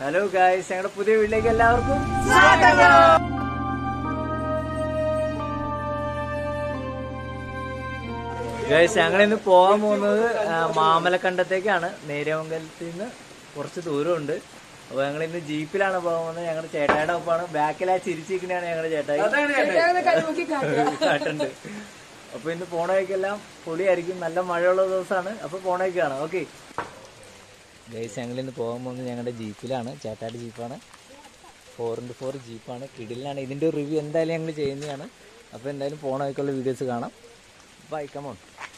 Hello guys ഞങ്ങളുടെ പുതിയ വീട്ടിലേക്ക് എല്ലാവർക്കും ഗായ്സ് ഞങ്ങൾ ഇന്ന് പോകാൻ പോകുന്നത് ആ, മാമലക്കണ്ടത്തേക്കാണ് നേര്യമംഗലത്തിൽ നിന്ന് കുറച്ച് ദൂരമുണ്ട് അപ്പൊ ഞങ്ങൾ ഇന്ന് ജീപ്പിലാണ് പോകാൻ പോകുന്നത് ഞങ്ങളുടെ ചേട്ടായുടെ ഒപ്പമാണ് ബാക്കിൽ ആ ചിരിച്ചിരിക്കുന്നതാണ് ഞങ്ങളുടെ ചേട്ടായി കാട്ടുണ്ട് അപ്പൊ ഇന്ന് പോണ വഴിക്കെല്ലാം പൊളിയായിരിക്കും നല്ല മഴയുള്ള ദിവസമാണ് അപ്പൊ പോണ വഴിക്കാണ് ഓക്കെ ഗൈസ് ഞങ്ങൾ ഇന്ന് പോകാൻ പോകുന്നത് ഞങ്ങളുടെ ജീപ്പിലാണ് ചേട്ടായുടെ ജീപ്പാണ് ഫോർ ഇൻറ്റു ഫോർ ജീപ്പാണ് കിടിലാണ് ഇതിൻ്റെ റിവ്യൂ എന്തായാലും ഞങ്ങൾ ചെയ്യുന്നതാണ് അപ്പോൾ എന്തായാലും പോണ വഴിക്കുള്ള വീഡിയോസ് കാണാം ബൈ കമോൺ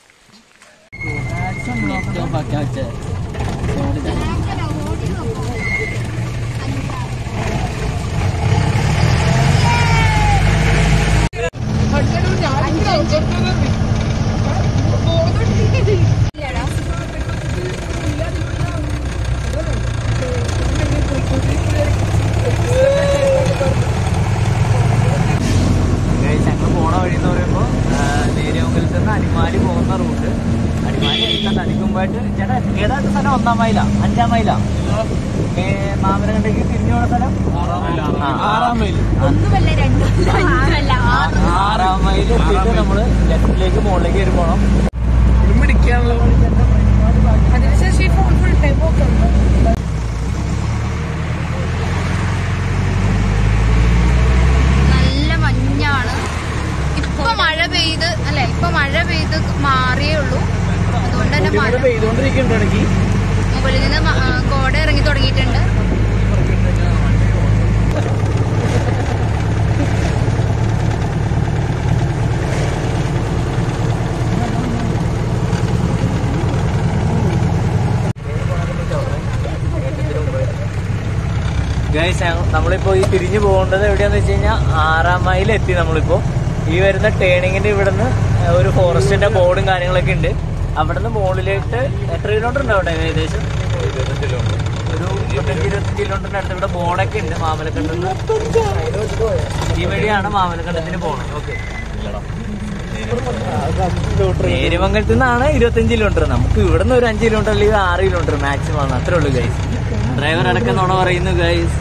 ഗൈസ് ഞങ്ങൾ പോണ വഴി എന്ന് പറയുമ്പോൾ നേരിയമംഗലത്ത് നിന്ന് അടിമാലി പോകുന്ന റൂട്ട് അടിമാലി എത്താൻ തടിക്കുമ്പോയിട്ട് ചേട്ടാ ഏതാണ്ട് സ്ഥലം ഒന്നാം മൈല അഞ്ചാം മൈല മാമനകണ്ടേക്ക് തിരിഞ്ഞു പോണ സ്ഥലം ആ, ആറാം മൈൽ ഒന്നുമല്ല രണ്ടും അഞ്ചല്ല ആറ് ആറാം മൈൽ എത്തിയിട്ട് നമ്മള് ലെഫ്റ്റിലേക്ക് മുകളിലേക്ക് കയറി പോകണം അതിനുശേഷം ഈ ഫോൺ ഫുൾ ടൈം നോക്കുന്നുണ്ട് നല്ല മഞ്ഞാണ് ഇപ്പൊ മഴ പെയ്ത് അല്ലെ ഇപ്പൊ മഴ പെയ്ത് മാറിയേ ഉള്ളൂ അതുകൊണ്ട് തന്നെ മഴ പെയ്തോണ്ടിരിക്കുന്നുണ്ട് ഇടയ്ക്ക് മുകളിൽ നിന്ന് മ- ആ, കോട ഇറങ്ങി തുടങ്ങിയിട്ടുണ്ട് ഗൈസ് നമ്മളിപ്പോ ഈ തിരിഞ്ഞു പോകേണ്ടത് എവിടെയാന്ന് വെച്ച് കഴിഞ്ഞാൽ ആറാം മൈൽ എത്തി നമ്മളിപ്പോ ഈ വരുന്ന ടേണിങ്ങിന്റെ ഇവിടുന്ന് ഒരു ഫോറസ്റ്റിന്റെ ബോർഡും കാര്യങ്ങളൊക്കെ ഉണ്ട് അവിടുന്ന് മുകളിലേക്ക് എത്ര കിലോമീറ്റർ ഉണ്ട് അവിടെ ഏകദേശം ഒരു ഇരുപത്തഞ്ച് ഇരുപത്തഞ്ച് കിലോമീറ്ററിന്റെ അടുത്ത് ഇവിടെ ബോർഡൊക്കെ ഉണ്ട് മാമലക്കണ്ടെന്ന് ഈ വഴിയാണ് മാമലക്കണ്ടത്തിന് പോകണം ഓക്കെ നേരിമംഗലത്ത് നിന്നാണ് ഇരുപത്തഞ്ച് കിലോമീറ്റർ നമുക്ക് ഇവിടുന്ന് ഒരു അഞ്ച് കിലോമീറ്റർ അല്ലെങ്കിൽ ആറ് കിലോമീറ്റർ മാക്സിമം ആണ് അത്രേ ഉള്ളൂ ഗൈസ് ഡ്രൈവർ അടക്കം നോണ പറയുന്നു ഗൈസ്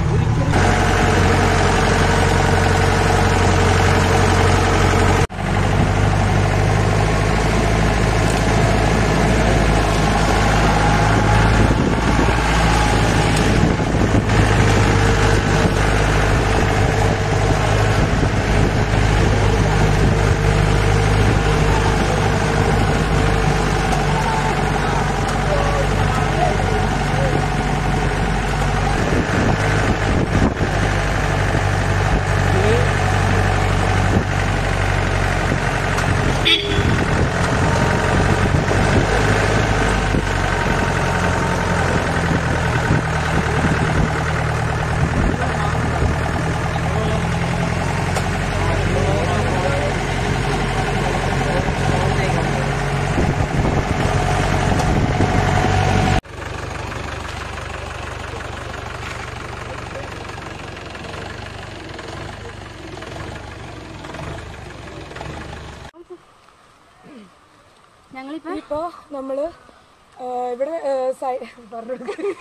ഞങ്ങളിപ്പോ ഇപ്പോ നമ്മള് ആ, ഇവിടെ ആ, സൈ- പറഞ്ഞു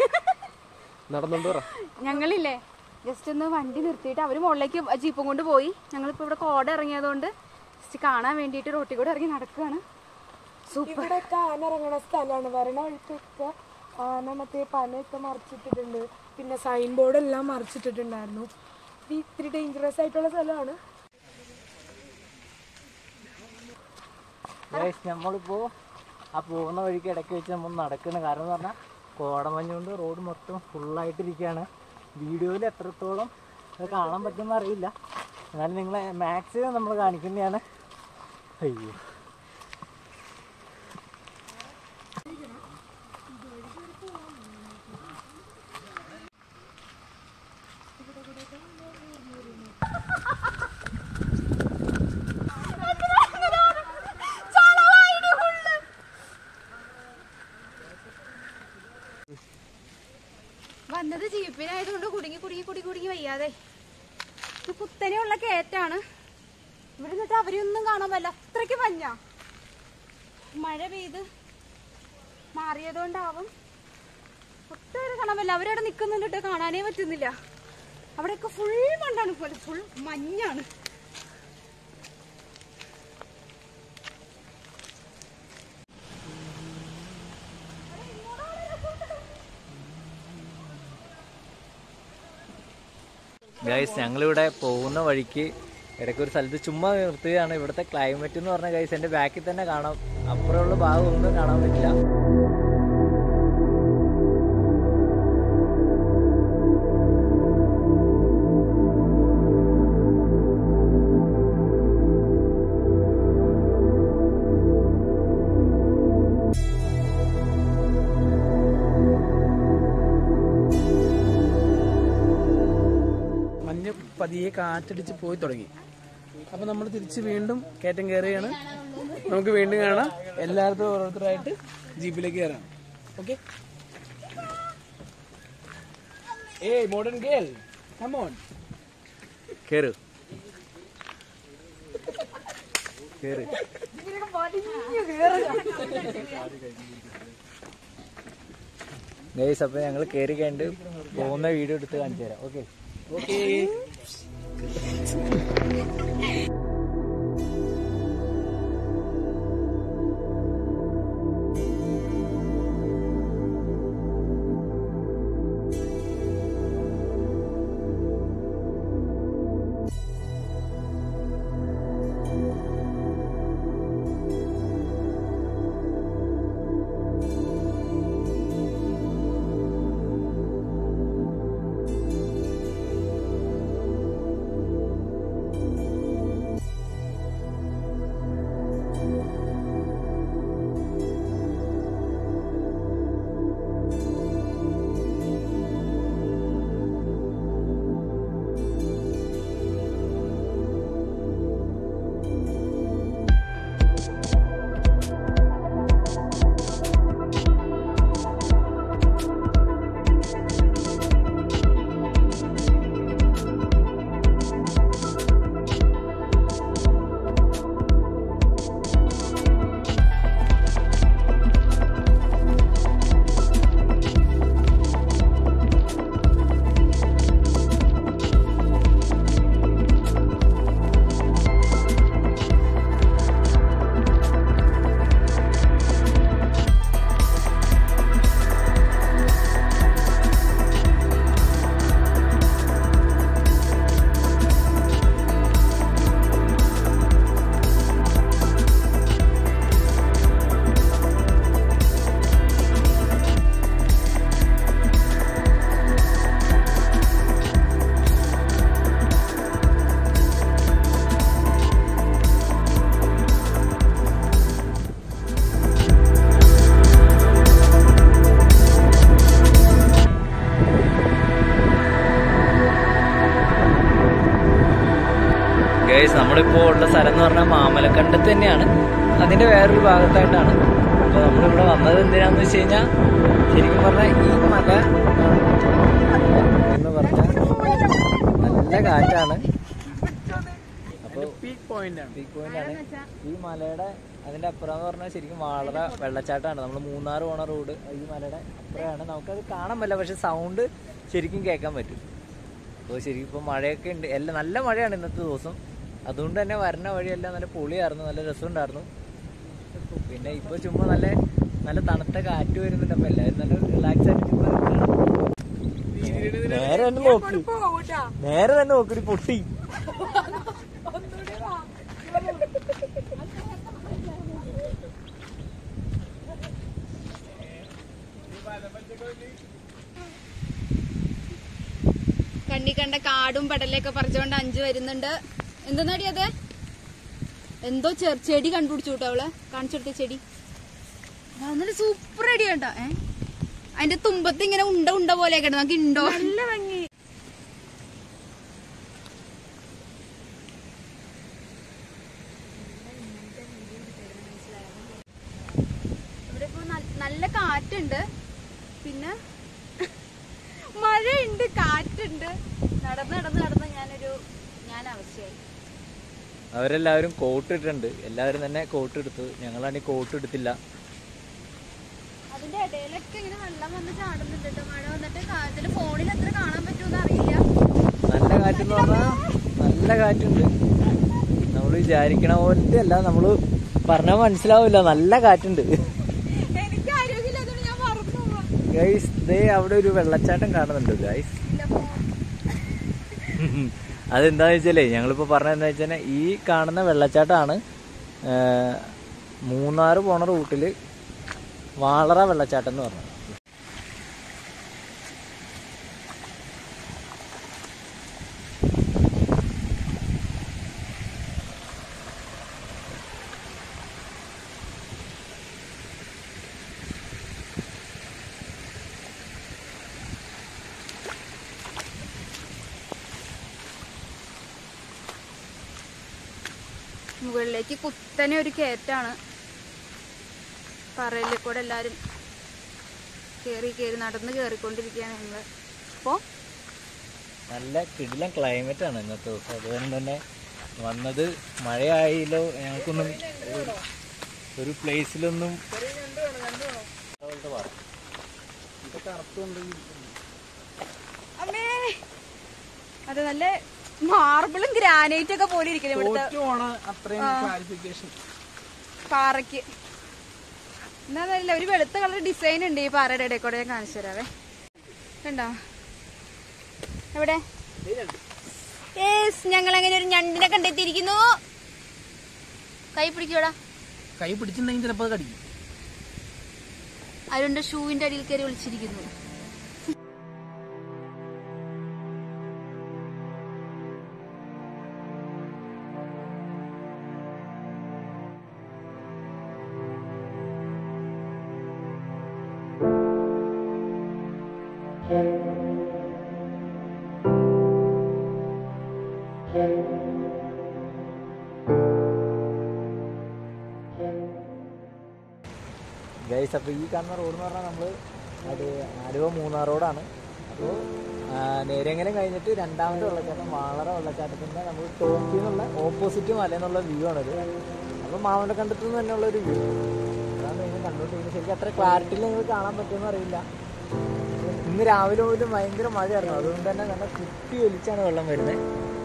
ഞങ്ങളില്ലേ ജസ്റ്റ് ഒന്ന് വണ്ടി നിർത്തിയിട്ട് അവര് മുകളിലേക്ക് ജീപ്പും കൊണ്ട് പോയി ഞങ്ങളിപ്പോ ഇവിടെ കോട ഇറങ്ങിയതുകൊണ്ട് ജസ്റ്റ് കാണാൻ വേണ്ടിയിട്ട് റോട്ടിൽ കൂടെ ഇറങ്ങി നടക്കുകയാണ് ഇവിടെ ആന ഇറങ്ങണ സ്ഥലമാണ് വരണ വഴിക്കൊക്കെ ആന മറ്റേ പനയൊക്കെ മറിച്ചിട്ടിട്ടുണ്ട് പിന്നെ സൈൻ ബോർഡ് എല്ലാം മറിച്ചിട്ടിട്ടുണ്ടായിരുന്നു ഇത് ഇത്തിരി ഡേഞ്ചറസ് ആയിട്ടുള്ള സ്ഥലമാണ് ഗൈസ് നമ്മളിപ്പോ ആ പോകുന്ന വഴിക്ക് ഇടയ്ക്ക് വെച്ച് നമ്മൾ നടക്കുന്നത് കാരണം എന്ന് പറഞ്ഞാൽ കോടമഞ്ഞുകൊണ്ട് റോഡ് മൊത്തം ഫുള്ളായിട്ടിരിക്കുകയാണ് വീഡിയോയിൽ എത്രത്തോളം അത് കാണാൻ പറ്റുമെന്ന് അറിയില്ല എന്നാലും നിങ്ങളെ മാക്സിമം നമ്മൾ കാണിക്കുന്നതാണ് അയ്യോ വന്നത് ജീപ്പിനായതുകൊണ്ട് കുടുങ്ങി കുടുങ്ങി കുടുങ്ങി കുടുങ്ങി വയ്യാതെ ഇത് കുത്തനെയുള്ള കയറ്റാണ് ഇവിടെ നിന്നിട്ട് അവരെയൊന്നും കാണാൻ പറ്റില്ല അത്രയ്ക്ക് മഞ്ഞ മഴ പെയ്ത് മാറിയതുകൊണ്ടാവും ഒട്ടുവരെ കാണാൻ പറ്റില്ല അവരവിടെ നിൽക്കുന്നുണ്ട് കാണാനേ പറ്റുന്നില്ല അവിടെയൊക്കെ ഫുൾ മണ്ണാണ് പോലെ ഫുൾ മഞ്ഞാണ് ഗൈസ് ഞങ്ങളിവിടെ പോകുന്ന വഴിക്ക് ഇടയ്ക്ക് ഒരു സ്ഥലത്ത് ചുമ്മാ നിർത്തുകയാണ് ഇവിടുത്തെ ക്ലൈമറ്റ് എന്ന് പറഞ്ഞ ഗൈസ് എൻ്റെ ബാക്കിൽ തന്നെ കാണാം അപ്പുറമുള്ള ഭാഗം ഒന്നും കാണാൻ പറ്റില്ല മഞ്ഞ് പതിയെ കാറ്റടിച്ച് പോയി തുടങ്ങി അപ്പൊ നമ്മൾ തിരിച്ച് വീണ്ടും കയറ്റം കയറുകയാണ് നമുക്ക് വീണ്ടും കാണാം എല്ലായിടത്തും ഓരോരുത്തരായിട്ട് ജീപ്പിലേക്ക് കയറാം ഓക്കെ ഏയ് മോഡേൺ ഗേൾ കമോൺ കേറ് കേറ് ഗൈസ് അപ്പൊ ഞങ്ങൾ കയറി കണ്ട് പോകുന്ന വീഡിയോ എടുത്ത് കാണിച്ചു തരാം ഓക്കെ ഓക്കെ ഗൈസ് നമ്മളിപ്പോ ഉള്ള സ്ഥലം എന്ന് പറഞ്ഞാൽ മാമലക്കണ്ടത്ത് തന്നെയാണ് അതിന്റെ വേറൊരു ഭാഗത്തായിട്ടാണ് അപ്പൊ നമ്മളിവിടെ വന്നത് എന്തിനാന്ന് വെച്ച് കഴിഞ്ഞാൽ ശരിക്കും പറഞ്ഞാൽ ഈ മല എന്ന് പറഞ്ഞാൽ നല്ല കാറ്റാണ് അപ്പൊ പീക്ക് പോയിന്റ് ആണ് പീക്ക് പോയിന്റ് ആണ് ഈ മലയുടെ അതിന്റെ അപ്പുറം എന്ന് പറഞ്ഞാൽ ശരിക്കും വാളറ വെള്ളച്ചാട്ടമാണ് നമ്മൾ മൂന്നാർ പോണ റോഡ് ഈ മലയുടെ അപ്പുറമാണ് നമുക്കത് കാണാൻ പറ്റില്ല പക്ഷെ സൗണ്ട് ശരിക്കും കേൾക്കാൻ പറ്റും അപ്പോൾ ശരിക്കും ഇപ്പോൾ മഴയൊക്കെ ഉണ്ട് എല്ലാം നല്ല മഴയാണ് ഇന്നത്തെ ദിവസം അതുകൊണ്ട് തന്നെ വരുന്ന വഴിയെല്ലാം നല്ല പൊളിയായിരുന്നു നല്ല രസമുണ്ടായിരുന്നു പിന്നെ ഇപ്പോൾ ചുമ്മാ നല്ല നല്ല തണുത്ത കാറ്റ് വരുന്നുണ്ട് അപ്പോൾ എല്ലാവരും നല്ല റിലാക്സ് ആയിട്ട് ചുമ്മാ നിൽക്കുകയാണ്. നേരെ തന്നെ നോക്ക് പോകൂട്ടാ നേരെ തന്നെ നോക്കി പൊട്ടി ഒന്നുകൂടി വാ കണ്ണി കണ്ട കാടും പടലൊക്കെ പറിച്ചുകൊണ്ട് അഞ്ചു വരുന്നുണ്ട് എന്തെന്നാടി അത് എന്തോ ചെർ ചെടി കണ്ടുപിടിച്ചു കേട്ടോ അവള് കാണിച്ചെടുത്ത ചെടി ആ, നല്ല സൂപ്പർ അടി കണ്ട ഏ അതിന്റെ തുമ്പത്ത് ഇങ്ങനെ ഉണ്ട ഉണ്ട പോലെ കിടന്നു നമുക്ക് ഉണ്ടോ നല്ല ഭംഗി ഇവിടെ ഇപ്പൊ നൽ- നല്ല കാറ്റുണ്ട് പിന്നെ മഴയുണ്ട് കാറ്റുണ്ട് നടന്ന് നടന്ന് നടന്ന് ഞാനൊരു ഞാൻ അവസ്ഥയായി അവരെല്ലാവരും കോട്ട് ഇട്ടിട്ടുണ്ട് എല്ലാവരും തന്നെ കോട്ട് എടുത്തു ഞങ്ങളാണെങ്കിൽ കോട്ട് എടുത്തില്ല അത് ഇതിന്റെ ഇടയിലൊക്കെ ഇങ്ങനെ വെള്ളം വന്ന് ചാടുന്നുണ്ട് കേട്ടോ മഴ വന്നിട്ട് കാ- ഇതില് ഫോണിൽ എത്ര കാണാൻ പറ്റുമെന്ന് അറിയില്ല നല്ല കാറ്റെന്ന് പറഞ്ഞാൽ നല്ല കാറ്റുണ്ട് നമ്മൾ വിചാരിക്കണ പോലത്തെ അല്ല നമ്മള് പറഞ്ഞാൽ മനസ്സിലാവില്ല നല്ല കാറ്റുണ്ട് എനിക്ക് ആരോഗ്യമില്ലാത്തതുകൊണ്ട് ഞാൻ മറന്നു പോവാ. ഗൈസ് ദേ അവിടെ ഒരു വെള്ളച്ചാട്ടം കാണുന്നുണ്ട് ഗൈസ് ഇല്ല, പോ- അതെന്താന്ന് വെച്ചാലേ ഞങ്ങളിപ്പോ പറഞ്ഞതെന്താ വെച്ചാൽ ഈ കാണുന്ന വെള്ളച്ചാട്ടമാണ് മൂന്നാറ് പോണ റൂട്ടില് വാളറ വെള്ളച്ചാട്ടം എന്ന് പറഞ്ഞത് മുകളിലേക്ക് കുത്തനെ ഒരു കയറ്റാണ് പറയില് കൂടെ എല്ലാരും കേറി കേറി നടന്ന് കേറിക്കൊണ്ടിരിക്കുകയാണ് ഞങ്ങള് അപ്പോ നല്ല കിടിലൻ ക്ലൈമറ്റ് ആണ് ഇന്നത്തെ ദിവസം അതുകൊണ്ട് തന്നെ വന്നത് മഴയായില്ലോ ഞങ്ങൾക്കൊന്നും ഒരു- ഒരു പ്ലേസിലൊന്നും അമ്മേ അത് നല്ല മാർബിളും ഗ്രാനൈറ്റ് ഒക്കെ പോലെ ഇരിക്കുന്നത് ഇവിടുത്തെ തോറ്റുമാണ് അത്രയും ക്ലാരിഫിക്കേഷൻ പാറയ്ക്ക് എന്താന്നറിയില്ല ഒരു വെളുത്ത കളർ ഡിസൈൻ ഉണ്ട് ഈ പാറയുടെ ഇടയിൽ കൂടെ ഞാൻ കാണിച്ചു തരാവേ കണ്ടോ എവിടെ യേസ് ഞങ്ങൾ അങ്ങനെ ഒരു ഞണ്ടിനെ കണ്ടെത്തിയിരിക്കുന്നു കൈ പിടിക്കൂടാ കൈ പിടിച്ചിട്ടുണ്ടെങ്കിൽ ചിലപ്പോൾ അത് കടിക്കും അരുണിന്റെ ഷൂവിന്റെ അടിയിൽ കയറി വിളിച്ചിരിക്കുന്നു ഗൈസ് അപ്പോൾ ഈ കാണുന്ന റോഡ് എന്ന് പറഞ്ഞാൽ നമ്മൾ അത് ആലുവ മൂന്നാർ റോഡാണ് അപ്പോൾ നേരെ എങ്ങനെ കഴിഞ്ഞിട്ട് രണ്ടാമത്തെ വെള്ളച്ചാട്ടം വാളറ വെള്ളച്ചാട്ടത്തിൻ്റെ നമ്മൾ ടോപ്പിൽ നിന്നുള്ള ഓപ്പോസിറ്റ് മലയെന്നുള്ള വ്യൂ ആണത് അപ്പോൾ മാമൻ്റെ കണ്ടത്തിൽ നിന്ന് തന്നെയുള്ള ഒരു വ്യൂ അതാണ് നിങ്ങൾ കണ്ടുകൊണ്ടിരിക്കുന്നത് ശരിക്കും അത്ര ക്ലാരിറ്റിയിൽ നിങ്ങൾക്ക് കാണാൻ പറ്റുമെന്ന് അറിയില്ല ഇന്ന് രാവിലെ പോലും ഭയങ്കര മഴയായിരുന്നു അതുകൊണ്ട് തന്നെ നല്ല കുത്തി ഒലിച്ചാണ് വെള്ളം വരുന്നത്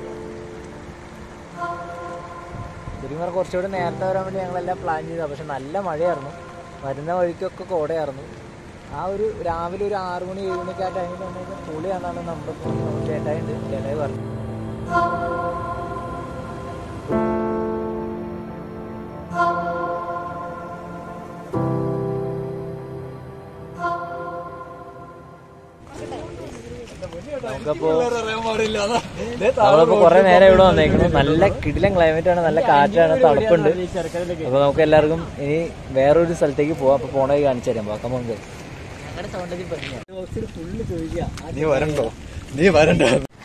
ശരിക്കും പറഞ്ഞാൽ കുറച്ചുകൂടി നേരത്തെ വരാൻ വേണ്ടി ഞങ്ങളെല്ലാം പ്ലാൻ ചെയ്തതാണ് പക്ഷെ നല്ല മഴയായിരുന്നു വരുന്ന വഴിക്കൊക്കെ കോടയായിരുന്നു ആ ഒരു രാവിലെ ഒരു ആറു മണി ഏഴ് മണിക്ക് ആ ടൈമിൽ വന്നത് പൊളിയാണെന്നാണ് നമ്മുടെ ചേട്ടായി ചേട്ടായി പറഞ്ഞത് നമുക്കപ്പോ നമ്മളിപ്പോ കുറെ നേരം ഇവിടെ വന്നേക്കുന്നു നല്ല കിടിലൻ ക്ലൈമറ്റ് ആണ് നല്ല കാറ്റാണ് തണുപ്പുണ്ട് അപ്പൊ നമുക്ക് എല്ലാവർക്കും ഇനി വേറൊരു സ്ഥലത്തേക്ക് പോവാം അപ്പൊ പോണ വഴി കാണിച്ചു തരാം പോക്കാം നമുക്ക് ഫുള്ള് ചോദിക്കാം നീ വരണ്ടോ നീ വരണ്ട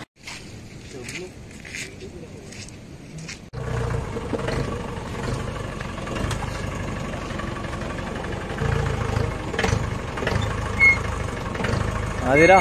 അതിരാ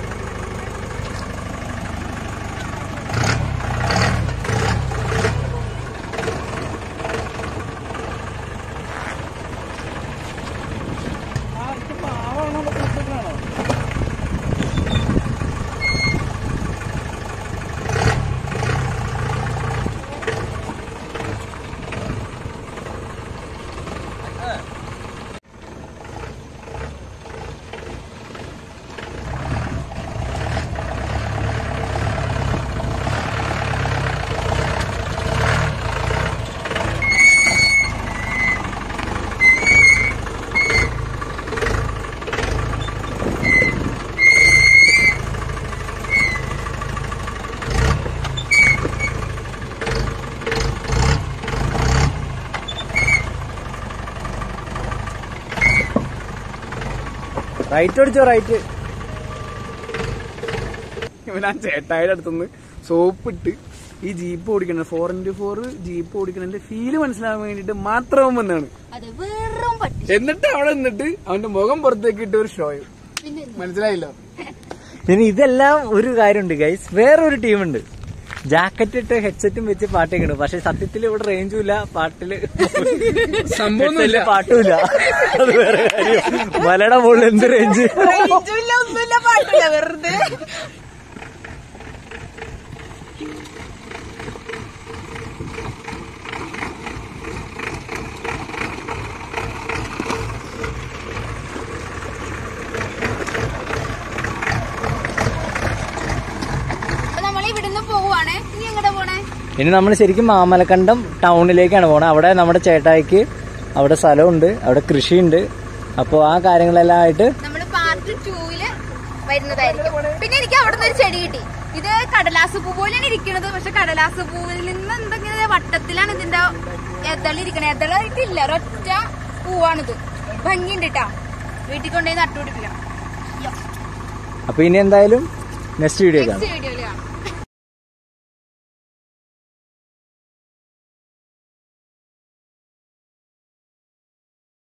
റൈറ്റ് അടിച്ചോ റൈറ്റ് ഇവൻ ആ ചേട്ടായുടെ അടുത്തുനിന്ന് സോപ്പ് ഇട്ട് ഈ ജീപ്പ് ഓടിക്കണ ഫോർ ഇന്റു ഫോർ ജീപ്പ് ഓടിക്കണതിന്റെ ഫീല് മനസ്സിലാകാൻ വേണ്ടിട്ട് മാത്രം വന്നാണ് അത് വെറും പട്ടി എന്നിട്ട് അവിടെ നിന്നിട്ട് അവന്റെ മുഖം പുറത്തേക്ക് ഇട്ട് ഒരു ഷോയും പിന്നെ മനസ്സിലായില്ലോ പിന്നെ ഇതെല്ലാം ഒരു കാര്യമുണ്ട് ഗൈസ് വേറൊരു ടീമുണ്ട് ജാക്കറ്റ് ഇട്ട് ഹെഡ്സെറ്റും വെച്ച് പാട്ട് കേൾക്കണം പക്ഷെ സത്യത്തിൽ ഇവിടെ റേഞ്ചും ഇല്ല പാട്ടില് സംഭവമൊന്നുമില്ല headset ല് പാട്ടുമില്ല അത് വേറെ കാര്യം മലയുടെ മുകളിൽ എന്ത് റേഞ്ച് ഒന്നുമില്ല പാട്ടില്ല വെറുതെ നമ്മൾ ഇവിടുന്ന് പോവുകയാണേ ഇനി എങ്ങോട്ടാ പോണേ ഇനി നമ്മൾ ശരിക്കും മാമലക്കണ്ടം ടൗണിലേക്കാണ് പോണത് അവിടെ നമ്മുടെ ചേട്ടായിക്ക് അവിടെ സ്ഥലമുണ്ട് അവിടെ കൃഷിയുണ്ട് അപ്പോൾ ആ കാര്യങ്ങളെല്ലാം ആയിട്ട് നമ്മൾ പാർട്ട് ടൂവില് വരുന്നതായിരിക്കും പിന്നെ എനിക്ക് അവിടെ നിന്ന് ഒരു ചെടി കിട്ടി ഇത് കടലാസ് പൂ പോലെയാണ് ഇരിക്കുന്നത് പക്ഷെ കടലാസ് പൂവിൽ നിന്ന് എന്തെങ്കിലും വട്ടത്തിലാണ് ഇതിന്റെ എതളിരിക്കണേ എതളായിട്ടില്ല ഒരൊറ്റ പൂവാണിത് ഭംഗിയുണ്ട് കേട്ടാ വീട്ടിൽ കൊണ്ടുപോയി നട്ടുപിടിപ്പിക്കണം അപ്പോൾ ഇനി എന്തായാലും നെക്സ്റ്റ് വീഡിയോ കാണാം നെക്സ്റ്റ് വീഡിയോയിൽ കാണാം